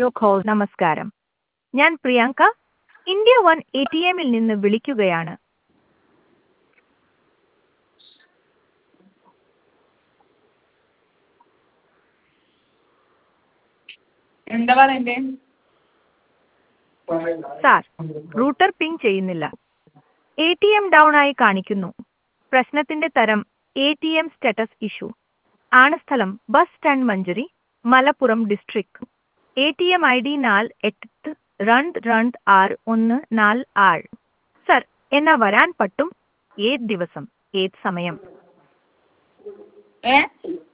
യോ കോൾ നമസ്കാരം ഞാൻ Priyanka India one A T എമ്മിൽ നിന്ന് വിളിക്കുകയാണ് എന്താ പറയണ്ടേ സാർ റൂട്ടർ പിങ് ചെയ്യുന്നില്ല എ ടി എം ഡൗൺ ആയി കാണിക്കുന്നു പ്രശ്നത്തിന്റെ തരം A T M status issue ആണ് സ്ഥലം bus stand Manjeri Malappuram district A T M I D നാല് എട്ട് രണ്ട് രണ്ട് ആറ് ഒന്ന് നാല് ആറ് സർ എന്നാ വരാൻ പറ്റും ഏത് ദിവസം ഏത് സമയം ഏ